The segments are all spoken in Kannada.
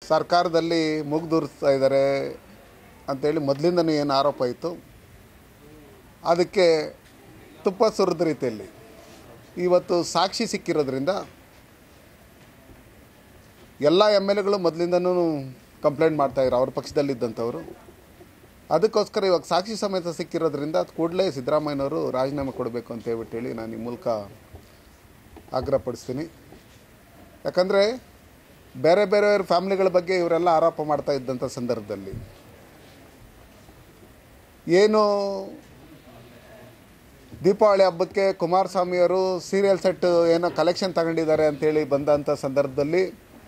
ಸರ್ಕಾರದಲ್ಲಿ ಮುಗ್ದುರಿಸ್ತಾ ಇದ್ದಾರೆ ಅಂತೇಳಿ ಮೊದಲಿಂದನೂ ಏನು ಆರೋಪ ಇತ್ತು ಅದಕ್ಕೆ ತುಪ್ಪ ಸುರಿದ ರೀತಿಯಲ್ಲಿ ಇವತ್ತು ಸಾಕ್ಷಿ ಸಿಕ್ಕಿರೋದ್ರಿಂದ ಎಲ್ಲ ಎಮ್ ಎಲ್ ಎಗಳು ಮೊದಲಿಂದನೂ ಕಂಪ್ಲೇಂಟ್ ಮಾಡ್ತಾಯಿದ್ರು ಅವ್ರ ಪಕ್ಷದಲ್ಲಿದ್ದಂಥವ್ರು ಅದಕ್ಕೋಸ್ಕರ ಇವಾಗ ಸಾಕ್ಷಿ ಸಮೇತ ಸಿಕ್ಕಿರೋದ್ರಿಂದ ಕೂಡಲೇ ಸಿದ್ದರಾಮಯ್ಯನವರು ರಾಜೀನಾಮೆ ಕೊಡಬೇಕು ಅಂತ ಹೇಳ್ಬಿಟ್ಟು ಹೇಳಿ ನಾನು ಈ ಮೂಲಕ ಆಗ್ರಹಪಡಿಸ್ತೀನಿ ಯಾಕಂದರೆ ಬೇರೆ ಬೇರೆಯವ್ರ ಫ್ಯಾಮ್ಲಿಗಳ ಬಗ್ಗೆ ಇವರೆಲ್ಲ ಆರೋಪ ಮಾಡ್ತಾ ಇದ್ದಂಥ ಸಂದರ್ಭದಲ್ಲಿ ಏನು ದೀಪಾವಳಿ ಹಬ್ಬಕ್ಕೆ ಕುಮಾರಸ್ವಾಮಿಯವರು ಸೀರಿಯಲ್ ಸೆಟ್ ಏನೋ ಕಲೆಕ್ಷನ್ ತಗೊಂಡಿದ್ದಾರೆ ಅಂತೇಳಿ ಬಂದಂಥ ಸಂದರ್ಭದಲ್ಲಿ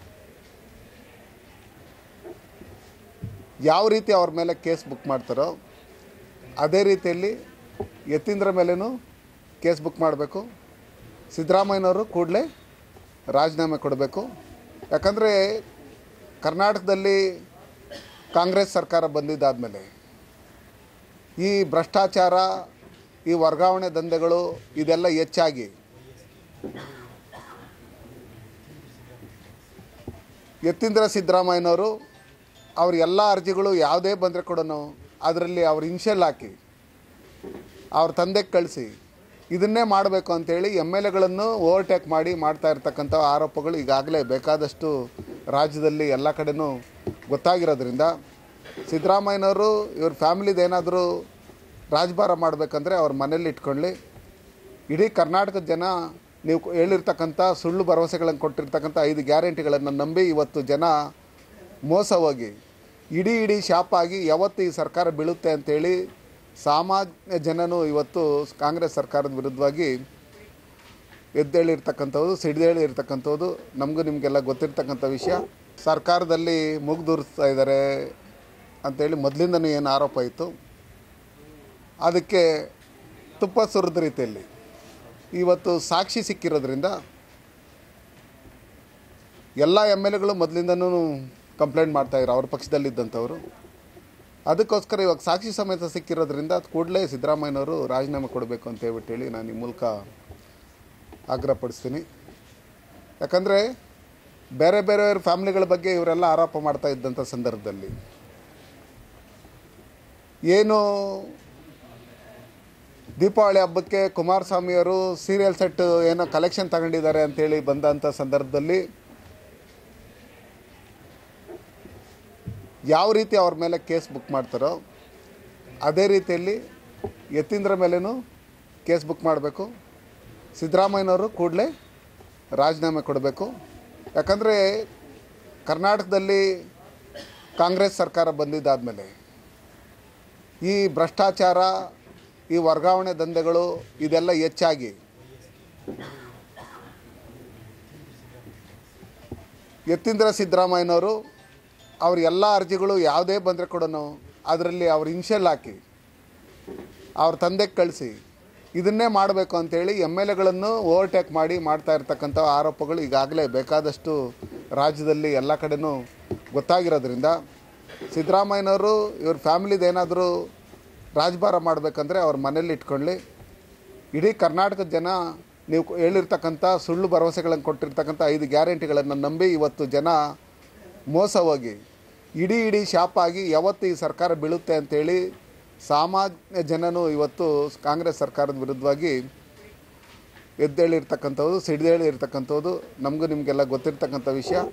ಯಾವ ರೀತಿ ಅವ್ರ ಮೇಲೆ ಕೇಸ್ ಬುಕ್ ಮಾಡ್ತಾರೋ ಅದೇ ರೀತಿಯಲ್ಲಿ ಯತೀಂದ್ರ ಮೇಲೇನೂ ಕೇಸ್ ಬುಕ್ ಮಾಡಬೇಕು ಸಿದ್ದರಾಮಯ್ಯನವರು ಕೂಡಲೇ ರಾಜೀನಾಮೆ ಕೊಡಬೇಕು ಯಾಕಂದರೆ ಕರ್ನಾಟಕದಲ್ಲಿ ಕಾಂಗ್ರೆಸ್ ಸರ್ಕಾರ ಬಂದಿದ್ದಾದಮೇಲೆ ಈ ಭ್ರಷ್ಟಾಚಾರ ಈ ವರ್ಗಾವಣೆ ದಂಧೆಗಳು ಇದೆಲ್ಲ ಹೆಚ್ಚಾಗಿ ಯತೀಂದ್ರ ಸಿದ್ದರಾಮಯ್ಯನವರು ಅವ್ರ ಎಲ್ಲ ಅರ್ಜಿಗಳು ಯಾವುದೇ ಬಂದರೆ ಕೂಡ ಅದರಲ್ಲಿ ಅವ್ರ ಇನ್ಷಿಯಲ್ ಹಾಕಿ ಅವ್ರ ತಂದೆಗೆ ಕಳಿಸಿ ಇದನ್ನೇ ಮಾಡಬೇಕು ಅಂತೇಳಿ ಎಮ್ ಎಲ್ ಎಗಳನ್ನು ಓವರ್ಟೇಕ್ ಮಾಡಿ ಮಾಡ್ತಾ ಇರ್ತಕ್ಕಂಥ ಆರೋಪಗಳು ಈಗಾಗಲೇ ಬೇಕಾದಷ್ಟು ರಾಜ್ಯದಲ್ಲಿ ಎಲ್ಲ ಕಡೆನೂ ಗೊತ್ತಾಗಿರೋದ್ರಿಂದ ಸಿದ್ದರಾಮಯ್ಯನವರು ಇವ್ರ ಫ್ಯಾಮಿಲಿದು ಏನಾದರೂ ರಾಜಭಾರ ಮಾಡಬೇಕಂದ್ರೆ ಅವ್ರ ಮನೇಲಿ ಇಟ್ಕೊಳ್ಳಿ ಇಡೀ ಕರ್ನಾಟಕದ ಜನ ನೀವು ಹೇಳಿರ್ತಕ್ಕಂಥ ಸುಳ್ಳು ಭರವಸೆಗಳನ್ನು ಕೊಟ್ಟಿರ್ತಕ್ಕಂಥ ಐದು ಗ್ಯಾರಂಟಿಗಳನ್ನು ನಂಬಿ ಇವತ್ತು ಜನ ಮೋಸ ಹೋಗಿ ಇಡೀ ಇಡೀ ಶಾಪ್ ಆಗಿ ಯಾವತ್ತು ಈ ಸರ್ಕಾರ ಬೀಳುತ್ತೆ ಅಂತೇಳಿ ಸಾಮಾನ್ಯ ಜನನು ಇವತ್ತು ಕಾಂಗ್ರೆಸ್ ಸರ್ಕಾರದ ವಿರುದ್ಧವಾಗಿ ಎದ್ದೇಳಿರ್ತಕ್ಕಂಥದ್ದು ಸಿಡಿದೇಳಿರ್ತಕ್ಕಂಥದ್ದು ನಮಗೂ ನಿಮಗೆಲ್ಲ ಗೊತ್ತಿರ್ತಕ್ಕಂಥ ವಿಷಯ ಸರ್ಕಾರದಲ್ಲಿ ಮುಗ್ದುರಿಸ್ತಾ ಇದ್ದಾರೆ ಅಂತೇಳಿ ಮೊದಲಿಂದನೂ ಏನು ಆರೋಪ ಇತ್ತು ಅದಕ್ಕೆ ತುಪ್ಪ ಸುರಿದ ರೀತಿಯಲ್ಲಿ ಇವತ್ತು ಸಾಕ್ಷಿ ಸಿಕ್ಕಿರೋದ್ರಿಂದ ಎಲ್ಲ ಎಮ್ ಎಲ್ ಎಗಳು ಮೊದಲಿಂದನೂ ಕಂಪ್ಲೇಂಟ್ ಮಾಡ್ತಾಯಿದ್ರು ಅವ್ರ ಪಕ್ಷದಲ್ಲಿದ್ದಂಥವ್ರು ಅದಕ್ಕೋಸ್ಕರ ಇವಾಗ ಸಾಕ್ಷಿ ಸಮೇತ ಸಿಕ್ಕಿರೋದ್ರಿಂದ ಕೂಡಲೇ ಸಿದ್ದರಾಮಯ್ಯನವರು ರಾಜೀನಾಮೆ ಕೊಡಬೇಕು ಅಂತ ಹೇಳ್ಬಿಟ್ಟು ಹೇಳಿ ನಾನು ಈ ಮೂಲಕ ಆಗ್ರಹಪಡಿಸ್ತೀನಿ ಯಾಕಂದರೆ ಬೇರೆ ಬೇರೆಯವ್ರ ಫ್ಯಾಮ್ಲಿಗಳ ಬಗ್ಗೆ ಇವರೆಲ್ಲ ಆರೋಪ ಮಾಡ್ತಾ ಇದ್ದಂಥ ಸಂದರ್ಭದಲ್ಲಿ ಏನು ದೀಪಾವಳಿ ಹಬ್ಬಕ್ಕೆ ಕುಮಾರಸ್ವಾಮಿಯವರು ಸೀರಿಯಲ್ ಸೆಟ್ ಏನೋ ಕಲೆಕ್ಷನ್ ತಗೊಂಡಿದ್ದಾರೆ ಅಂತೇಳಿ ಬಂದಂಥ ಸಂದರ್ಭದಲ್ಲಿ ಯಾವ ರೀತಿ ಅವ್ರ ಮೇಲೆ ಕೇಸ್ ಬುಕ್ ಮಾಡ್ತಾರೋ ಅದೇ ರೀತಿಯಲ್ಲಿ ಯತೀಂದ್ರ ಮೇಲೇನೂ ಕೇಸ್ ಬುಕ್ ಮಾಡಬೇಕು ಸಿದ್ದರಾಮಯ್ಯನವರು ಕೂಡಲೇ ರಾಜೀನಾಮೆ ಕೊಡಬೇಕು ಯಾಕಂದರೆ ಕರ್ನಾಟಕದಲ್ಲಿ ಕಾಂಗ್ರೆಸ್ ಸರ್ಕಾರ ಬಂದಿದ್ದಾದಮೇಲೆ ಈ ಭ್ರಷ್ಟಾಚಾರ ಈ ವರ್ಗಾವಣೆ ದಂಧೆಗಳು ಇದೆಲ್ಲ ಹೆಚ್ಚಾಗಿ ಯತೀಂದ್ರ ಸಿದ್ದರಾಮಯ್ಯನವರು ಅವ್ರ ಎಲ್ಲ ಅರ್ಜಿಗಳು ಯಾವುದೇ ಬಂದರೆ ಕೂಡ ಅದರಲ್ಲಿ ಅವ್ರ ಇನ್ಷಿಯಲ್ ಹಾಕಿ ಅವ್ರ ತಂದೆಗೆ ಕಳಿಸಿ ಇದನ್ನೇ ಮಾಡಬೇಕು ಅಂತೇಳಿ ಎಮ್ ಎಲ್ ಎಗಳನ್ನು ಓವರ್ಟೇಕ್ ಮಾಡಿ ಮಾಡ್ತಾ ಇರ್ತಕ್ಕಂಥ ಆರೋಪಗಳು ಈಗಾಗಲೇ ಬೇಕಾದಷ್ಟು ರಾಜ್ಯದಲ್ಲಿ ಎಲ್ಲ ಕಡೆನೂ ಗೊತ್ತಾಗಿರೋದ್ರಿಂದ ಸಿದ್ದರಾಮಯ್ಯನವರು ಇವ್ರ ಫ್ಯಾಮಿಲಿದು ಏನಾದರೂ ರಾಜಭಾರ ಮಾಡಬೇಕಂದ್ರೆ ಅವ್ರ ಮನೇಲಿ ಇಟ್ಕೊಳ್ಳಿ ಇಡೀ ಕರ್ನಾಟಕದ ಜನ ನೀವು ಹೇಳಿರ್ತಕ್ಕಂಥ ಸುಳ್ಳು ಭರವಸೆಗಳನ್ನು ಕೊಟ್ಟಿರ್ತಕ್ಕಂಥ ಐದು ಗ್ಯಾರಂಟಿಗಳನ್ನು ನಂಬಿ ಇವತ್ತು ಜನ ಮೋಸ ಹೋಗಿ ಇಡೀ ಇಡೀ ಶಾಪ್ ಆಗಿ ಯಾವತ್ತು ಈ ಸರ್ಕಾರ ಬೀಳುತ್ತೆ ಅಂತೇಳಿ ಸಾಮಾನ್ಯ ಜನನು ಇವತ್ತು ಕಾಂಗ್ರೆಸ್ ಸರ್ಕಾರದ ವಿರುದ್ಧವಾಗಿ ಎದ್ದೇಳಿರ್ತಕ್ಕಂಥದ್ದು ಸಿಡಿದೇಳಿರ್ತಕ್ಕಂಥದ್ದು ನಮಗೂ ನಿಮಗೆಲ್ಲ ಗೊತ್ತಿರ್ತಕ್ಕಂಥ ವಿಷಯ